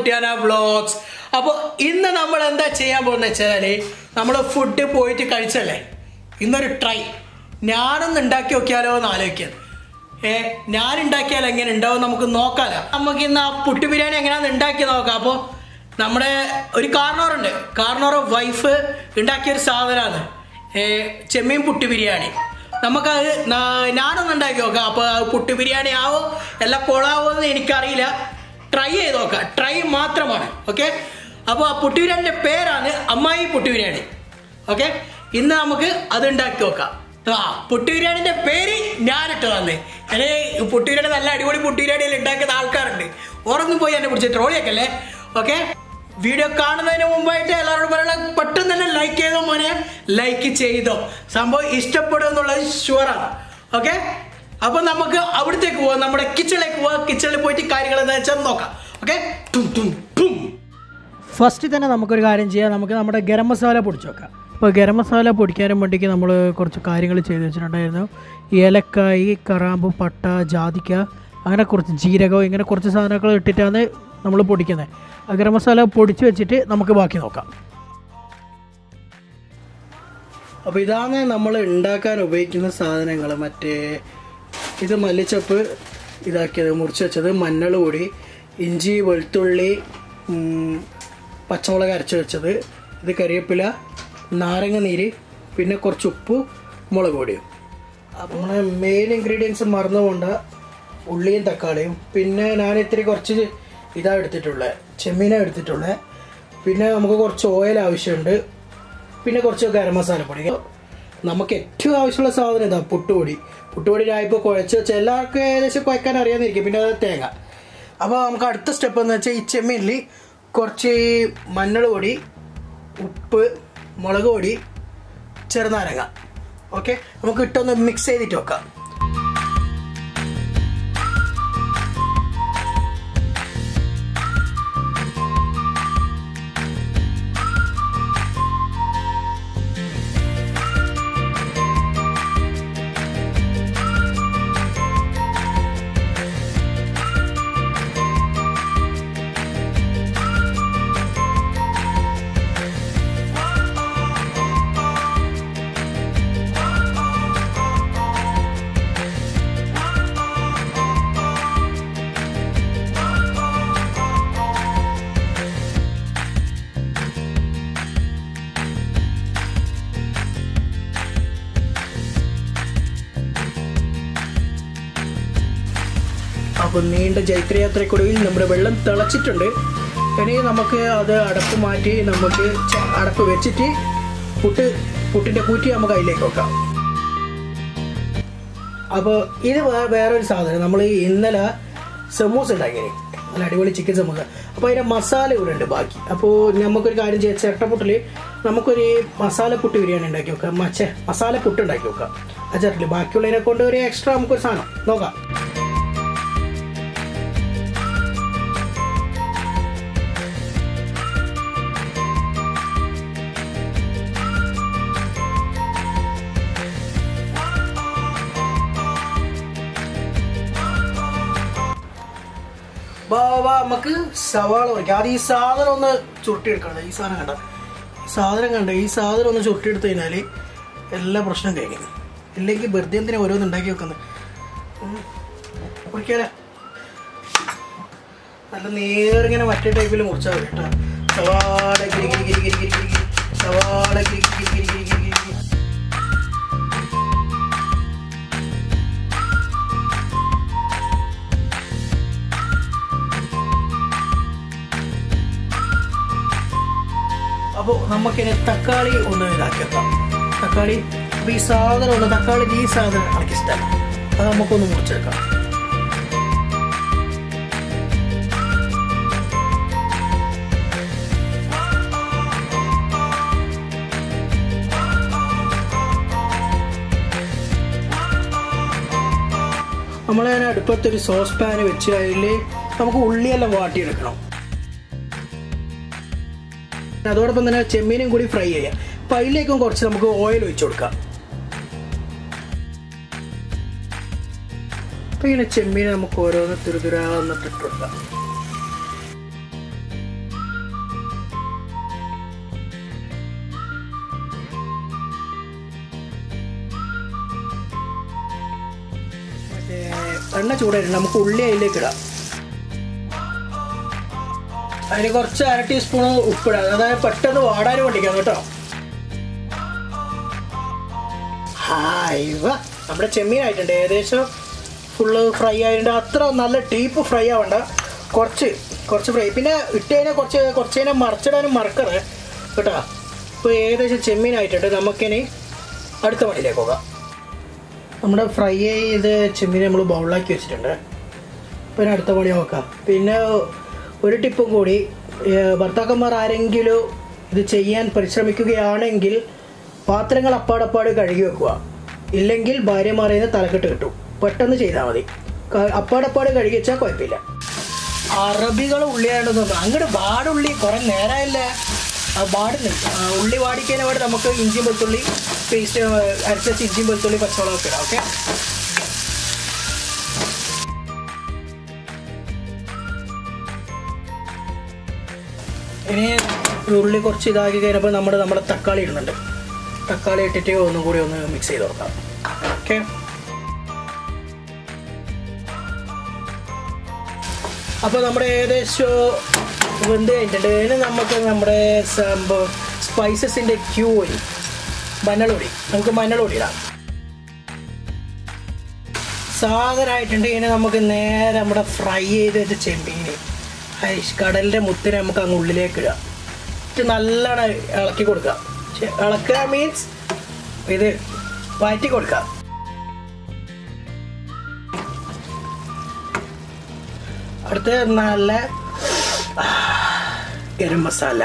കുട്ടിയാന vlogs അപ്പോൾ ഇന്ന് നമ്മൾ എന്താ ചെയ്യാൻ പോകുന്നത് വെച്ചാൽ നമ്മൾ ഫുഡ് പോയിട്ട് കഴിച്ചല്ലേ ഇന്നൊരു ട്രൈ ഞാനൊന്ന് ഉണ്ടാക്കി നോക്കിയാലോ എന്ന് ആലോചിക്കുന്നത് ഏ ഞാൻ ഉണ്ടാക്കിയാൽ എങ്ങനെ ഉണ്ടാവും നമുക്ക് നോക്കാലോ നമുക്ക് ഇന്ന് ആ പുട്ട് ബിരിയാണി എങ്ങനെയാണെന്ന് ഉണ്ടാക്കി നോക്കാം അപ്പോൾ നമ്മുടെ ഒരു കാർണോറുണ്ട് കാർണോർ വൈഫ് ഉണ്ടാക്കിയ ഒരു സാധനമാണ് ഏ ചെമ്മീൻ പുട്ട് ബിരിയാണി നമുക്കത് നാ- ഞാനൊന്ന് ഉണ്ടാക്കി നോക്കാം അപ്പോൾ അത് പുട്ട് ബിരിയാണി ആവോ എല്ലാം കൊളാവോ എന്ന് എനിക്കറിയില്ല ട്രൈ ചെയ്ത് നോക്കാം ട്രൈ മാത്രമാണ് ഓക്കെ അപ്പോൾ ആ പുട്ട് ബിരിയാണിൻ്റെ പേരാണ് അമ്മായി പുട്ട് ബിരിയാണി ഓക്കെ ഇന്ന് നമുക്ക് അത് ഉണ്ടാക്കി നോക്കാം ആ പുട്ട് ബിരിയാണിന്റെ പേര് ഞാനിട്ട് തന്നെ എന്നെ പുട്ട് ബിരിയാണി നല്ല അടിപൊളി പുട്ട് ബിരിയാണിയിൽ ഉണ്ടാക്കുന്ന ആൾക്കാരുണ്ട് ഓറൊന്നും പോയി എന്നെ പിടിച്ച് ട്രോളിയൊക്കെയല്ലേ ഓക്കെ വീഡിയോ കാണുന്നതിന് മുമ്പായിട്ട് എല്ലാവരോടും പറയണ പെട്ടെന്ന് തന്നെ ലൈക്ക് ചെയ്തോ മോനെ ലൈക്ക് ചെയ്തോ സംഭവം ഇഷ്ടപ്പെടും എന്നുള്ളത് ഷുവറാണ് ഓക്കെ അപ്പൊ നമുക്ക് അവിടത്തേക്ക് പോവാം നമ്മുടെ കിച്ചണിലേക്ക് പോവാം കിച്ചണിൽ പോയിട്ട് കാര്യങ്ങൾ എന്താ വെച്ചാൽ നോക്കാം ഓക്കെ ഫസ്റ്റ് തന്നെ നമുക്കൊരു കാര്യം ചെയ്യാം നമുക്ക് നമ്മുടെ ഗരം മസാല പൊടിച്ച് വെക്കാം അപ്പോൾ ഗരം മസാല പൊടിക്കാനും വേണ്ടിക്ക് നമ്മൾ കുറച്ച് കാര്യങ്ങൾ ചെയ്ത് വെച്ചിട്ടുണ്ടായിരുന്നു ഏലക്കായി കറാമ്പ് പട്ട ജാതിക്ക അങ്ങനെ കുറച്ച് ജീരകം ഇങ്ങനെ കുറച്ച് സാധനങ്ങൾ ഇട്ടിട്ടാണ് നമ്മൾ പൊടിക്കുന്നത് ആ ഗരം മസാല പൊടിച്ച് വെച്ചിട്ട് നമുക്ക് ബാക്കി നോക്കാം അപ്പോൾ ഇതാണ് നമ്മൾ ഉണ്ടാക്കാൻ ഉപയോഗിക്കുന്ന സാധനങ്ങൾ മറ്റേ ഇത് മല്ലിച്ചപ്പ് ഇതാക്കിയത് മുറിച്ച് വെച്ചത് മഞ്ഞൾ പൊടി ഇഞ്ചി വെളുത്തുള്ളി ഉം, പച്ചമുളക് അരച്ച് വെച്ചത് ഇത് കരിവേപ്പില നാരങ്ങ നീര് പിന്നെ കുറച്ച് ഉപ്പ് മുളക് പൊടിയും അപ്പോൾ നമ്മളെ മെയിൻ ഇൻഗ്രീഡിയൻസ് മറന്നുകൊണ്ട് ഉള്ളിയും തക്കാളിയും പിന്നെ ഞാൻ ഇത്തിരി കുറച്ച് ഇതാണ് എടുത്തിട്ടുള്ളത് ചെമ്മീനാണ് എടുത്തിട്ടുള്ളത് പിന്നെ നമുക്ക് കുറച്ച് ഓയിൽ ആവശ്യമുണ്ട് പിന്നെ കുറച്ച് ഗരം മസാലപ്പൊടി നമുക്ക് ഏറ്റവും ആവശ്യമുള്ള സാധനം ഇതാ പുട്ടുപൊടി പുട്ടുപൊടി രായിപ്പോൾ കുഴച്ച് വെച്ചാൽ എല്ലാവർക്കും ഏകദേശം കുഴക്കാൻ അറിയാമെന്നിരിക്കും പിന്നെ അത് തേങ്ങ അപ്പോൾ നമുക്ക് അടുത്ത സ്റ്റെപ്പ് എന്ന് വെച്ചാൽ ഈ ചെമ്മീനിൽ കുറച്ച് മഞ്ഞൾ പൊടി ഉപ്പ് മുളക് പൊടി ചെറുനാരങ്ങ ഓക്കെ നമുക്ക് ഇട്ടൊന്ന് മിക്സ് ചെയ്തിട്ട് വെക്കാം അപ്പോൾ നീണ്ട ജൈത്രയാത്രയ്ക്കൊടുവിൽ നമ്മുടെ വെള്ളം തിളച്ചിട്ടുണ്ട് ഇനി നമുക്ക് അത് അടപ്പ് മാറ്റി നമുക്ക് ച- അടപ്പ് വെച്ചിട്ട് പുട്ട് പുട്ടിൻ്റെ കൂറ്റി നമുക്ക് അതിലേക്ക് വെക്കാം അപ്പോൾ ഇത് വേ- വേറൊരു സാധനം നമ്മൾ ഇന്നലെ സമൂസ ഉണ്ടാക്കിയത് നല്ല അടിപൊളി ചിക്കൻ സമൂസ അപ്പോൾ അതിൻ്റെ മസാല ഇവിടെ ഉണ്ട് ബാക്കി അപ്പോൾ നമുക്കൊരു കാര്യം ചെയ്യാം ചിരട്ടപ്പുട്ടിൽ നമുക്കൊരു മസാല പുട്ട് ബിരിയാണി ഉണ്ടാക്കി വെക്കാം മച്ചേ മസാല പുട്ട് ഉണ്ടാക്കി വെക്കാം ആ ചിരട്ടിൽ ബാക്കിയുള്ളതിനെ കൊണ്ട് ഒരു എക്സ്ട്രാ നമുക്കൊരു സാധനം നോക്കാം വാ വാ നമുക്ക് സവാള വയ്ക്കാം ആദ്യം ഈ സാധനം ഒന്ന് ചുരുട്ടിയെടുക്കണം ഈ സാധനം കണ്ട ഈ സാധനം കണ്ട ഈ സാധനം ഒന്ന് ചുരുട്ടിയെടുത്ത് കഴിഞ്ഞാൽ എല്ലാ പ്രശ്നം കഴിഞ്ഞു ഇല്ലെങ്കിൽ വെറുതെ എന്തിനാ ഓരോന്ന് ഉണ്ടാക്കി വെക്കുന്നത് കുടിക്കാല നല്ല നേരിങ്ങനെ മറ്റേ ടൈപ്പിൽ മുറിച്ചാൽ മതി കേട്ടോ സവാള ഗിരി ഗിരി ഗിരി ഗിരി ഗിരി ഗിരി ഗിരി സവാള ഗിരി ഗിരി ഗിരി ഗിരി ഗിരി ഗിരി ഗിരി അപ്പോൾ നമുക്കിനി തക്കാളി ഒന്ന് ഇതാക്കി വെക്കാം തക്കാളി അപ്പോൾ ഈ സാധനം ഒന്ന് തക്കാളി ഈ സാധനം എനിക്ക് ഇഷ്ടമല്ല അത് നമുക്കൊന്ന് മുറിച്ചെടുക്കാം നമ്മൾ ഞാൻ അടുപ്പത്തൊരു സോസ് പാൻ വെച്ച് അതിൽ നമുക്ക് ഉള്ളിയെല്ലാം വാട്ടിയെടുക്കണം അതോടൊപ്പം തന്നെ ചെമ്മീനും കൂടി ഫ്രൈ ചെയ്യാം അപ്പം അതിലേക്കും കുറച്ച് നമുക്ക് ഓയിൽ ഒഴിച്ചു കൊടുക്കാം അപ്പം ഇങ്ങനെ ചെമ്മീൻ നമുക്ക് ഓരോന്ന് തുരുതുരാന്നിട്ട് ഇട്ട് കൊടുക്കാം എണ്ണ ചൂടായിട്ടുണ്ട് നമുക്ക് ഉള്ളി അതിലേക്ക് ഇടാം അതിന് കുറച്ച് അര ടീസ്പൂൺ ഉപ്പിടാം അതായത് പെട്ടെന്ന് വാടാനും വേണ്ടിക്കാം കേട്ടോ ഹായ് വാ നമ്മുടെ ചെമ്മീനായിട്ടുണ്ട് ഏകദേശം ഫുള്ള് ഫ്രൈ ആയിട്ടുണ്ട് അത്ര നല്ല ഡീപ്പ് ഫ്രൈ ആവണ്ട കുറച്ച് കുറച്ച് ഫ്രൈ പിന്നെ ഇട്ട് കഴിഞ്ഞാൽ കുറച്ച് കുറച്ച് കഴിഞ്ഞാൽ മറച്ചിടാനും മറക്കരുത് കേട്ടോ ഇപ്പോൾ ഏകദേശം ചെമ്മീനായിട്ടുണ്ട് നമുക്കിനി അടുത്ത പണിയിലേക്ക് പോകാം നമ്മുടെ ഫ്രൈ ചെയ്ത് ചെമ്മീൻ നമ്മൾ ബൗളിലാക്കി വെച്ചിട്ടുണ്ട് പിന്നെ അടുത്ത പണി നോക്കാം പിന്നെ ഒരു ടിപ്പും കൂടി ഏർ ഭർത്താക്കന്മാർ ആരെങ്കിലും ഇത് ചെയ്യാൻ പരിശ്രമിക്കുകയാണെങ്കിൽ പാത്രങ്ങൾ അപ്പാടപ്പാട് കഴുകി വെക്കുക ഇല്ലെങ്കിൽ ഭാര്യമാരിൽ നിന്ന് തലക്കെട്ട് കിട്ടും പെട്ടെന്ന് ചെയ്താൽ മതി ക- അപ്പാടപ്പാട് കഴുകി വെച്ചാൽ കുഴപ്പമില്ല അറബികൾ ഉള്ളിയാണെന്ന് തോന്നുന്നു അങ്ങോട്ട് ബാടുള്ളി കുറെ നേരമായില്ലേ ആ ബാടുന്നു ആ, ഉള്ളി വാടിക്കാൻ വേണ്ടി നമുക്ക് ഇഞ്ചിയും വെളുത്തുള്ളി പേസ്റ്റ് അരച്ച ഇഞ്ചിയും വെളുത്തുള്ളി പച്ചമുളകൊക്കെ ഇടാം ഓക്കെ ഇനി ഉള്ളി കുറച്ച് ഇതാക്കി കഴിഞ്ഞപ്പോൾ നമ്മൾ നമ്മുടെ തക്കാളി ഇടുന്നുണ്ട് തക്കാളി ഇട്ടിട്ട് ഒന്നും കൂടി ഒന്ന് മിക്സ് ചെയ്ത് കൊടുക്കാം ഓക്കെ അപ്പോൾ നമ്മുടെ ഏകദേശം വെന്ത് കഴിഞ്ഞിട്ടുണ്ട് ഇനി നമുക്ക് നമ്മുടെ സംഭവം സ്പൈസസിൻ്റെ ക്യൂ വരും മഞ്ഞൾപ്പൊടി നമുക്ക് മഞ്ഞൾപ്പൊടി ഇടാം സാധനമായിട്ടുണ്ട് ഇനി നമുക്ക് നേരെ നമ്മുടെ ഫ്രൈ ചെയ്ത് വെച്ച ചെമ്മീൻ ഐഷ് കടലിൻ്റെ മുത്തിനെ നമുക്ക് അങ്ങ് ഉള്ളിലേക്ക് ഇടാം എന്നിട്ട് നല്ലോണം ഇളക്കി കൊടുക്കാം ചെ- ഇളക്കുക മീൻസ് ഇത് പാറ്റി കൊടുക്കാം അടുത്ത നല്ല ആ, ഗരം മസാല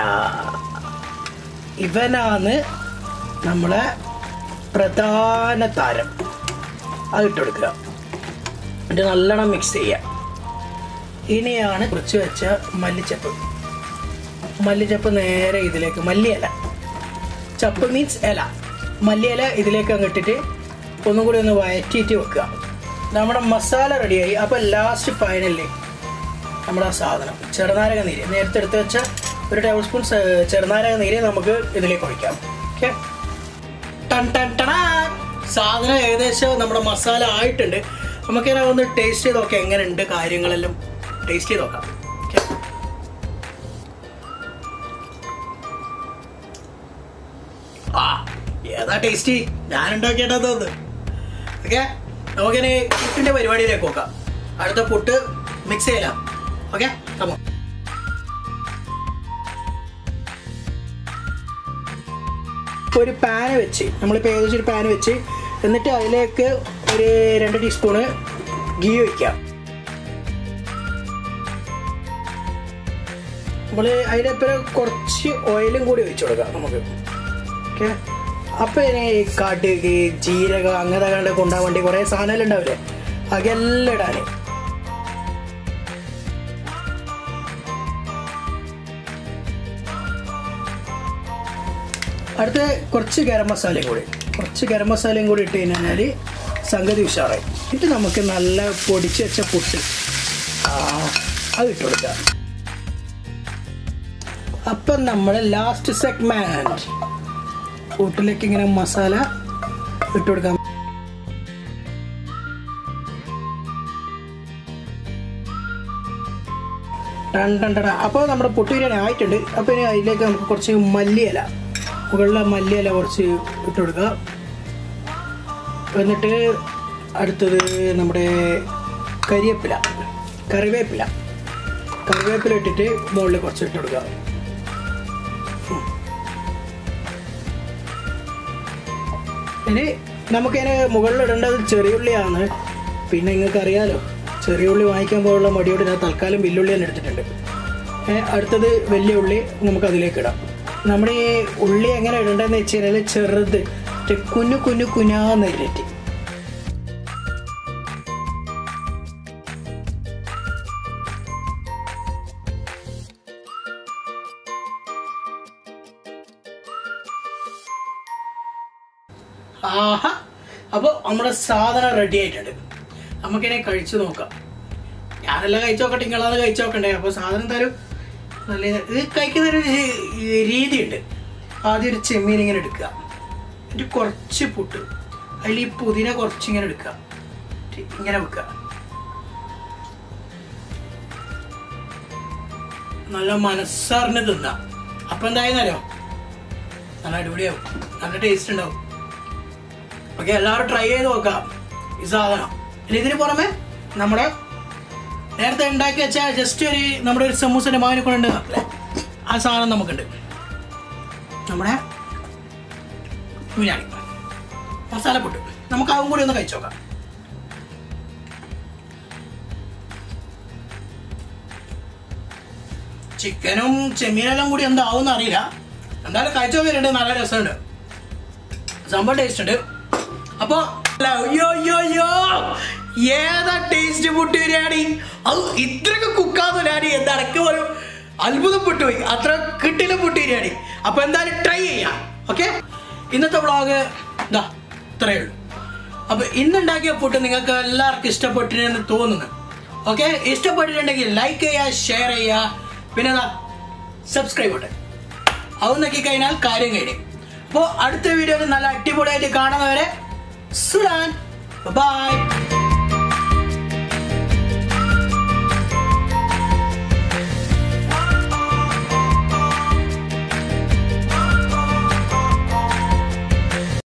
ഇവനാണ് നമ്മളെ പ്രധാന താരം അത് ഇട്ട് കൊടുക്കുക എന്നിട്ട് നല്ലോണം മിക്സ് ചെയ്യുക ഇനിയാണ് കുറിച്ച് വെച്ച മല്ലിച്ചപ്പ് മല്ലിച്ചപ്പ് നേരെ ഇതിലേക്ക് മല്ലിയില ചപ്പ് മീൻസ് ഇല മല്ലിയില ഇതിലേക്ക് അങ്ങ് ഇട്ടിട്ട് ഒന്നും കൂടി ഒന്ന് വയറ്റിയിട്ട് വെക്കുക നമ്മുടെ മസാല റെഡിയായി അപ്പോൾ ലാസ്റ്റ് ഫൈനലിൽ നമ്മുടെ ആ സാധനം ചെറുനാരക നീര് നേരത്തെ എടുത്ത് വെച്ച ഒരു ടേബിൾ സ്പൂൺ ചെറുനാരക നീര് നമുക്ക് ഇതിലേക്ക് ഒഴിക്കാം ഓക്കെ ടൺ ടൺ ടണാ സാധനം ഏകദേശം നമ്മുടെ മസാല ആയിട്ടുണ്ട് നമുക്കിങ്ങനെ ഒന്ന് ടേസ്റ്റ് ചെയ്ത് നോക്കാം എങ്ങനെയുണ്ട് കാര്യങ്ങളെല്ലാം ടേസ്റ്റ് ചെയ്ത് നോക്കാം ഓക്കെ ആ ഏതാ ടേസ്റ്റി ഞാൻ ഉണ്ടാക്കിയിട്ടാ തോന്നുന്നു ഓക്കെ നമുക്കിനി പുട്ടിന്റെ പരിപാടിയിലേക്ക് നോക്കാം അടുത്ത പുട്ട് മിക്സ് ചെയ്യലാം ഓക്കെ കമോ ഒരു പാന് വെച്ച് നമ്മളിപ്പോൾ ഏകദേശം ഒരു പാന് വെച്ച് എന്നിട്ട് അതിലേക്ക് ഒരു രണ്ട് ടീസ്പൂണ് ഗീ ഒഴിക്കാം നമ്മൾ അതിലിപ്പോൾ കുറച്ച് ഓയിലും കൂടി ഒഴിച്ചു കൊടുക്കാം നമുക്ക് ഓക്കെ അപ്പോൾ ഇനി കടുക് ജീരകം അങ്ങനെ കണ്ട് കൊണ്ടാൻ വേണ്ടി കുറേ സാധനമെല്ലാം ഉണ്ടാവില്ലേ അതെല്ലാം ഇടാൻ അടുത്ത കുറച്ച് ഗരം മസാലയും കൂടി കുറച്ച് ഗരം മസാലയും കൂടി ഇട്ട് കഴിഞ്ഞാൽ സംഗതി ഉഷാറായി എന്നിട്ട് നമുക്ക് നല്ല പൊടിച്ച് വെച്ച പുട്ട് ആ, അത് ഇട്ട് കൊടുക്കാം അപ്പം നമ്മൾ ലാസ്റ്റ് സെഗ്മെന്റ് കൂട്ടിലേക്ക് ഇങ്ങനെ മസാല ഇട്ട് കൊടുക്കാം ടൺ ടൺ ടട അപ്പോൾ നമ്മുടെ പൊട്ടി ബിരിയാണി ആയിട്ടുണ്ട് അപ്പോൾ ഇനി അതിലേക്ക് നമുക്ക് കുറച്ച് മല്ലിയില മുകളിലെ മല്ലിയില കുറച്ച് ഇട്ട് കൊടുക്കുക എന്നിട്ട് അടുത്തത് നമ്മുടെ കരിവേപ്പില കറിവേപ്പില കറിവേപ്പില ഇട്ടിട്ട് മുകളിൽ കുറച്ച് ഇട്ട് കൊടുക്കുക ഇനി നമുക്കതിന് മുകളിൽ ഇടേണ്ടത് ചെറിയുള്ളിയാണ് പിന്നെ നിങ്ങൾക്ക് അറിയാലോ ചെറിയുള്ളി വാങ്ങിക്കാൻ പോലുള്ള മടിയോട് ഞാൻ തൽക്കാലം വെല്ലുള്ളി തന്നെ എടുത്തിട്ടുണ്ട് ഏ, അടുത്തത് വലിയ ഉള്ളി നമുക്ക് അതിലേക്ക് ഇടാം നമ്മുടെ ഈ ഉള്ളി എങ്ങനെ ഇടേണ്ടതെന്ന് വെച്ച് കഴിഞ്ഞാൽ ചെറുത് മറ്റേ കുഞ്ഞു കുഞ്ഞു കുഞ്ഞാന്ന് ഇരട്ടി ആഹാ അപ്പോൾ നമ്മുടെ സാധനം റെഡി ആയിട്ടുണ്ട് നമുക്കിനെ കഴിച്ചു നോക്കാം ഞാനെല്ലാം കഴിച്ചു നോക്കട്ടെ നിങ്ങളത് കഴിച്ചു നോക്കണ്ടേ അപ്പോൾ സാധനം തരും നല്ല ഇത് കഴിക്കുന്നൊരു രീ- രീതിയുണ്ട് ആദ്യം ഒരു ചെമ്മീൻ ഇങ്ങനെ എടുക്കുക എന്നിട്ട് കുറച്ച് പുട്ട് അതിൽ ഈ പുതിന കുറച്ച് ഇങ്ങനെ എടുക്കുക എന്നിട്ട് ഇങ്ങനെ വെക്കുക നല്ല മനസ്സറിഞ്ഞ് തിന്നാം അപ്പൊ എന്തായെന്നറിയോ നല്ല അടിപൊളിയാവും നല്ല ടേസ്റ്റ് ഉണ്ടാവും ഓക്കെ എല്ലാവരും ട്രൈ ചെയ്ത് നോക്കാം ഈ സാധനം ഇനി ഇതിന് പുറമെ നമ്മുടെ നേരത്തെ ഉണ്ടാക്കി വെച്ചാൽ ജസ്റ്റ് ഒരു നമ്മുടെ ഒരു സമൂസന്റെ മാവിനെ കൊണ്ട് അല്ലേ ആ സാധനം നമുക്കുണ്ട് നമ്മുടെ ബിരിയാണി മസാലപ്പൊട്ട് നമുക്ക് അതും കൂടി ഒന്ന് കഴിച്ചു നോക്കാം ചിക്കനും ചെമ്മീനെല്ലാം കൂടി എന്താവും അറിയില്ല എന്തായാലും കഴിച്ചു നോക്കിയിട്ടുണ്ട് നല്ല രസമുണ്ട് സംഭവം ടേസ്റ്റ് ഉണ്ട് അപ്പൊ അയ്യോ അയ്യോ അയ്യോ ഏതാ ടേസ്റ്റ് പുട്ട് ബിരിയാണി അത് ഇത്രയൊക്കെ കുക്കാന്ന് ഞാൻ എന്താ ഒരു അത്ഭുതപ്പെട്ടു പോയി അത്ര കിട്ടില്ല പുട്ട് ബിരിയാണി അപ്പൊ എന്തായാലും ട്രൈ ചെയ്യാം ഓക്കെ ഇന്നത്തെ വ്ളോഗ് ഇതാ ഇത്രയേ ഉള്ളൂ അപ്പൊ ഇന്നുണ്ടാക്കിയ ഫുഡ് നിങ്ങൾക്ക് എല്ലാവർക്കും ഇഷ്ടപ്പെട്ടിരുന്നു തോന്നുന്നു ഓക്കെ ഇഷ്ടപ്പെട്ടിട്ടുണ്ടെങ്കിൽ ലൈക്ക് ചെയ്യുക ഷെയർ ചെയ്യുക പിന്നെ സബ്സ്ക്രൈബ് ഉണ്ട് അത് നോക്കി കഴിഞ്ഞാൽ കാര്യം കഴിയും അപ്പോൾ അടുത്ത വീഡിയോയിൽ നല്ല അടിപൊളിയായിട്ട് കാണുന്നവരെ സുലാൻ ബൈ